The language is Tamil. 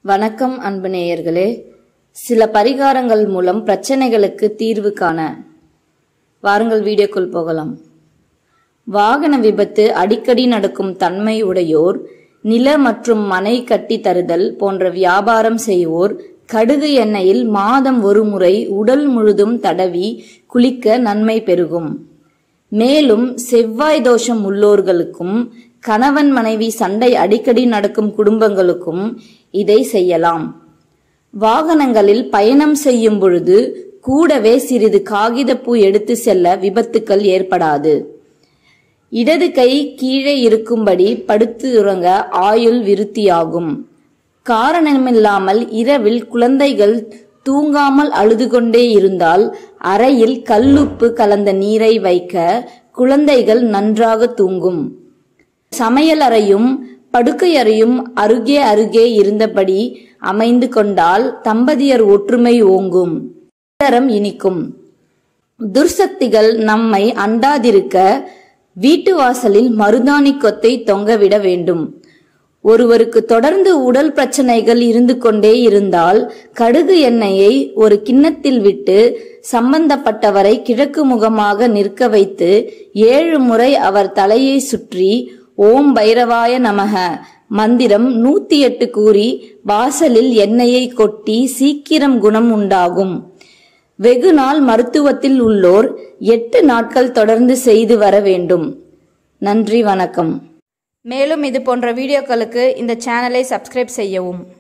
வணக்கம் அன்பு நேயர்களே சில பரிகாரங்கள் மூலம் பிரச்சனைகளுக்கு தீர்வு காண வாருங்கள் வீடியோக்குள் போகலாம் வாகன விபத்து அடிக்கடி நடக்கும் தன்மை உடையோர் நில மற்றும் மனை கட்டி தருதல் போன்ற வியாபாரம் செய்வோர் கடுகு எண்ணெயில் மாதம் ஒரு முறை உடல் முழுதும் தடவி குளிக்க நன்மை பெருகும் மேலும் செவ்வாய் தோஷம் உள்ளோர்களுக்கும் கணவன் மனைவி சண்டை அடிக்கடி நடக்கும் குடும்பங்களுக்கும் இதை செய்யலாம் வாகனங்களில் பயணம் செய்யும் பொழுது கூடவே சிறிது காகிதப்பூ எடுத்து செல்ல விபத்துக்கள் ஏற்படாது இடது கை கீழே இருக்கும்படி படுத்து உறங்க ஆயுள் விருத்தியாகும் காரணமில்லாமல் இரவில் குழந்தைகள் தூங்காமல் அழுது கொண்டே இருந்தால் அறையில் கல்லுப்பு கலந்த நீரை வைக்க குழந்தைகள் நன்றாக தூங்கும் சமையலறையும் படுக்கையறையும் அருகே அருகே இருந்தபடி அமைந்து கொண்டால் தம்பதியர் ஒற்றுமை ஓங்கும் இல்லறம் இனிக்கும் துர்சக்திகள் நம்மை அண்டாதிருக்க வீட்டு வாசலில் மருதாணி கொத்தை தொங்கவிட வேண்டும் ஒருவருக்கு தொடர்ந்து உடல் பிரச்சனைகள் இருந்து கொண்டே இருந்தால் கடுகு எண்ணெயை ஒரு கிண்ணத்தில் விட்டு சம்பந்தப்பட்டவரை கிழக்கு முகமாக நிற்க வைத்து ஏழு முறை அவர் தலையை சுற்றி ஓம் பைரவாய நமக மந்திரம் நூத்தி எட்டு கூறி வாசலில் எண்ணெயை கொட்டி சீக்கிரம் குணம் உண்டாகும் வெகு நாள் மருத்துவத்தில் உள்ளோர் எட்டு நாட்கள் தொடர்ந்து செய்து வர வேண்டும் நன்றி வணக்கம் மேலும் இது போன்ற வீடியோக்களுக்கு இந்த சேனலை சப்ஸ்கிரைப் செய்யவும்